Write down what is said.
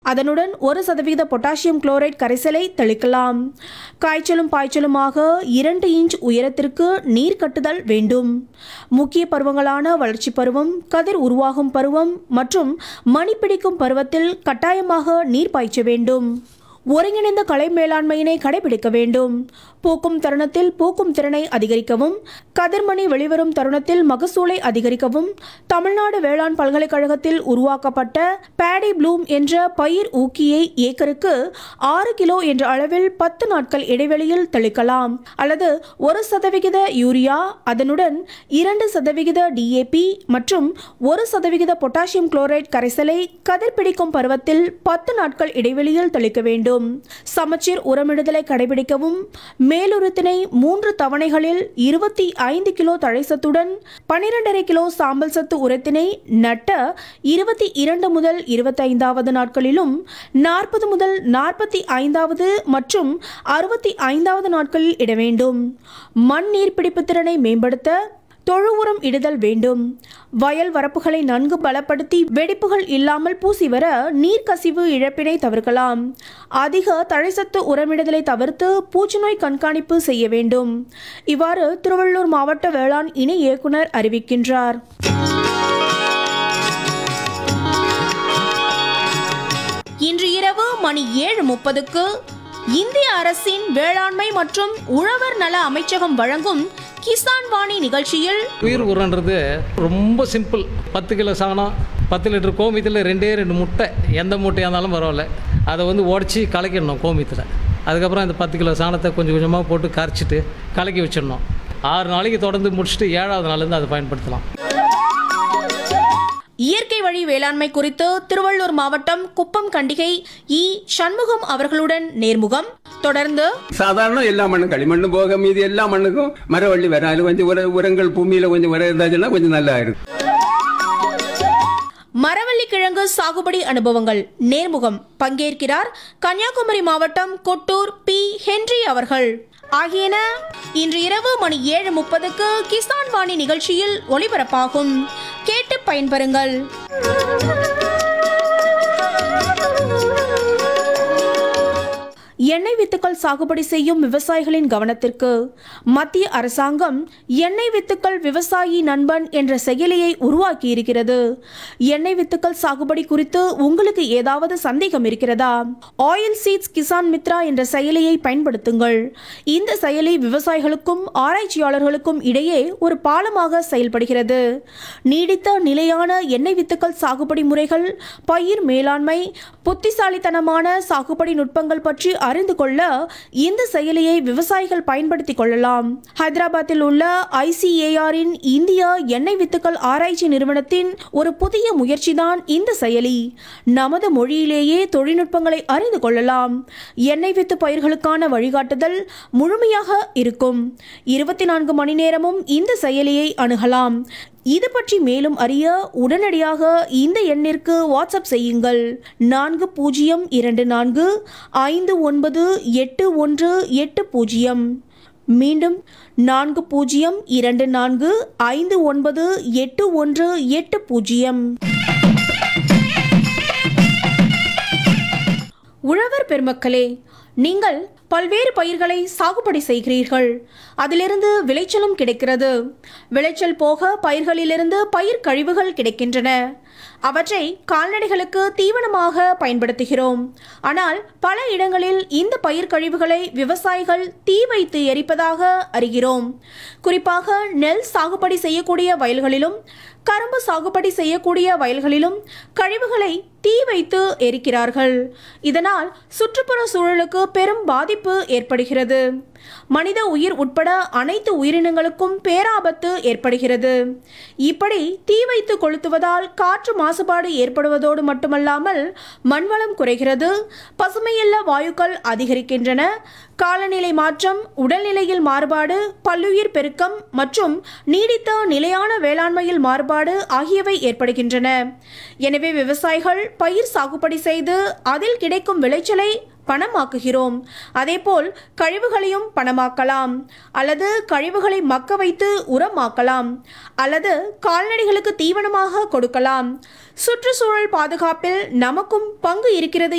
அதனுடன் ஒரு சதவீத பொட்டாசியம் குளோரைட் கரைசலை தெளிக்கலாம் காய்ச்சலும் பாய்ச்சலுமாக இரண்டு இன்ச் உயரத்திற்கு நீர் கட்டுதல் வேண்டும் முக்கிய பருவங்களான வளர்ச்சி பருவம் கதிர் உருவாகும் பருவம் மற்றும் மணி பிடிக்கும் பருவத்தில் கட்டாயமாக நீர் பாய்ச்ச வேண்டும் ஒருங்கிணைந்த கலை மேலாண்மையினை கடைபிடிக்க வேண்டும் பூக்கும் தருணத்தில் பூக்கும் திறனை அதிகரிக்கவும் கதிர்மணி வெளிவரும் தருணத்தில் மகசூலை அதிகரிக்கவும் தமிழ்நாடு வேளாண் பல்கலைக்கழகத்தில் உருவாக்கப்பட்ட பேடி ப்ளூம் என்ற பயிர் ஊக்கியை ஏக்கருக்கு ஆறு கிலோ என்ற அளவில் பத்து நாட்கள் இடைவெளியில் தெளிக்கலாம் அல்லது ஒரு சதவிகித யூரியா அதனுடன் இரண்டு சதவிகித டிஏபி மற்றும் ஒரு சதவிகித பொட்டாசியம் குளோரைட் கரைசலை கதிர் பிடிக்கும் பருவத்தில் பத்து நாட்கள் இடைவெளியில் தெளிக்க வேண்டும் சமச்சீர் உரமிடுதலை கடைபிடிக்கவும் மேலுரத்தினை மூன்று தவணைகளில் இருபத்தி ஐந்து கிலோ தழைசத்துடன் பனிரெண்டரை கிலோ சாம்பல் சத்து உரத்தினை நட்ட இருபத்தி இரண்டு முதல் இருபத்தைந்தாவது நாட்களிலும் நாற்பது முதல் நாற்பத்தி ஐந்தாவது மற்றும் அறுபத்தி ஐந்தாவது நாட்களில் இட வேண்டும் மண் நீர்பிடிப்பு திறனை மேம்படுத்த தொழு உரம் இடுதல் வேண்டும் வயல் வரப்புகளை நன்கு பலப்படுத்தி வெடிப்புகள் இல்லாமல் பூசி வர நீர்க்கசிவு இழப்பினை தவிர்க்கலாம் அதிக தழைசத்து உரமிடுதலை தவிர்த்து பூச்சிநோய் கண்காணிப்பு செய்ய வேண்டும் இவ்வாறு திருவள்ளூர் மாவட்ட வேளாண் இணை இயக்குனர் அறிவிக்கின்றார் இன்று இரவு மணி ஏழு முப்பதுக்கு இந்திய அரசின் வேளாண்மை மற்றும் உழவர் நல அமைச்சகம் வழங்கும் கிசான் வாணி நிகழ்ச்சியில் உயிர் உரன்றது ரொம்ப சிம்பிள் பத்து கிலோ சாணம் பத்து லிட்டர் கோமியத்தில் ரெண்டே ரெண்டு முட்டை எந்த முட்டையாக இருந்தாலும் பரவாயில்ல அதை வந்து உடச்சி கலக்கிடணும் கோமியத்தில் அதுக்கப்புறம் அந்த பத்து கிலோ சாணத்தை கொஞ்சம் கொஞ்சமாக போட்டு கரைச்சிட்டு கலக்கி வச்சிடணும் ஆறு நாளைக்கு தொடர்ந்து முடிச்சுட்டு ஏழாவது நாள்லேருந்து அதை பயன்படுத்தலாம் இயற்கை வழி வேளாண்மை குறித்து திருவள்ளூர் மாவட்டம் குப்பம் கண்டிகை இ சண்முகம் அவர்களுடன் நேர்முகம் தொடர்ந்து சாதாரண எல்லா மண்ணும் களிமண்ணு போக மீதி எல்லா மண்ணுக்கும் மரவள்ளி வரும் அது கொஞ்சம் உர உரங்கள் பூமியில கொஞ்சம் உரம் இருந்தாச்சுன்னா கொஞ்சம் நல்லா இருக்கும் மரவள்ளி கிழங்கு சாகுபடி அனுபவங்கள் நேர்முகம் பங்கேற்கிறார் கன்னியாகுமரி மாவட்டம் கொட்டூர் பி ஹென்றி அவர்கள் ஆகியன இன்று இரவு மணி ஏழு முப்பதுக்கு கிசான் வாணி நிகழ்ச்சியில் ஒளிபரப்பாகும் கேட்டு பயன்பெறுங்கள் எண்ணெய் வித்துக்கள் சாகுபடி செய்யும் விவசாயிகளின் கவனத்திற்கு மத்திய அரசாங்கம் எண்ணெய் வித்துக்கள் விவசாயி நண்பன் என்ற செயலியை உருவாக்கி இருக்கிறது எண்ணெய் வித்துக்கள் சாகுபடி குறித்து உங்களுக்கு ஏதாவது சந்தேகம் இருக்கிறதா ஆயில் சீட்ஸ் கிசான் மித்ரா என்ற செயலியை பயன்படுத்துங்கள் இந்த செயலி விவசாயிகளுக்கும் ஆராய்ச்சியாளர்களுக்கும் இடையே ஒரு பாலமாக செயல்படுகிறது நீடித்த நிலையான எண்ணெய் வித்துக்கள் சாகுபடி முறைகள் பயிர் மேலாண்மை புத்திசாலித்தனமான சாகுபடி நுட்பங்கள் பற்றி அறிந்து கொள்ள இந்த செயலியை விவசாயிகள் பயன்படுத்திக் கொள்ளலாம் ஹைதராபாத்தில் உள்ள ஐசிஏஆரின் இந்திய எண்ணெய் வித்துக்கள் ஆராய்ச்சி நிறுவனத்தின் ஒரு புதிய முயற்சிதான் இந்த செயலி நமது மொழியிலேயே தொழில்நுட்பங்களை அறிந்து கொள்ளலாம் எண்ணெய் வித்து பயிர்களுக்கான வழிகாட்டுதல் முழுமையாக இருக்கும் இருபத்தி நான்கு மணி நேரமும் இந்த செயலியை அணுகலாம் இது பற்றி மேலும் அறிய உடனடியாக இந்த எண்ணிற்கு வாட்ஸ்அப் செய்யுங்கள் நான்கு பூஜ்ஜியம் இரண்டு நான்கு ஐந்து ஒன்பது எட்டு ஒன்று எட்டு பூஜ்ஜியம் மீண்டும் நான்கு பூஜ்ஜியம் இரண்டு நான்கு ஐந்து ஒன்பது எட்டு ஒன்று எட்டு பூஜ்ஜியம் உழவர் பெருமக்களே நீங்கள் பல்வேறு பயிர்களை சாகுபடி செய்கிறீர்கள் அதிலிருந்து விளைச்சலும் கிடைக்கிறது விளைச்சல் போக பயிர்களிலிருந்து பயிர் கழிவுகள் கிடைக்கின்றன அவற்றை கால்நடைகளுக்கு தீவனமாக பயன்படுத்துகிறோம் ஆனால் பல இடங்களில் இந்த பயிர் கழிவுகளை விவசாயிகள் தீ வைத்து எரிப்பதாக அறிகிறோம் குறிப்பாக நெல் சாகுபடி செய்யக்கூடிய வயல்களிலும் கரும்பு சாகுபடி செய்யக்கூடிய வயல்களிலும் கழிவுகளை தீ வைத்து எரிக்கிறார்கள் இதனால் சுற்றுப்புற சூழலுக்கு பெரும் பாதிப்பு ஏற்படுகிறது மனித உயிர் உட்பட அனைத்து உயிரினங்களுக்கும் பேராபத்து ஏற்படுகிறது இப்படி தீ வைத்து கொளுத்துவதால் காற்று மாசுபாடு ஏற்படுவதோடு மட்டுமல்லாமல் மண்வளம் குறைகிறது பசுமையில்ல வாயுக்கள் அதிகரிக்கின்றன காலநிலை மாற்றம் உடல்நிலையில் மாறுபாடு பல்லுயிர் பெருக்கம் மற்றும் நீடித்த நிலையான வேளாண்மையில் மாறுபாடு ஆகியவை ஏற்படுகின்றன எனவே விவசாயிகள் பயிர் சாகுபடி செய்து அதில் கிடைக்கும் விளைச்சலை பணமாக்குகிறோம் அதேபோல் கழிவுகளையும் பணமாக்கலாம் அல்லது கழிவுகளை மக்க வைத்து உரமாக்கலாம் அல்லது கால்நடைகளுக்கு தீவனமாக கொடுக்கலாம் சுற்றுச்சூழல் பாதுகாப்பில் நமக்கும் பங்கு இருக்கிறது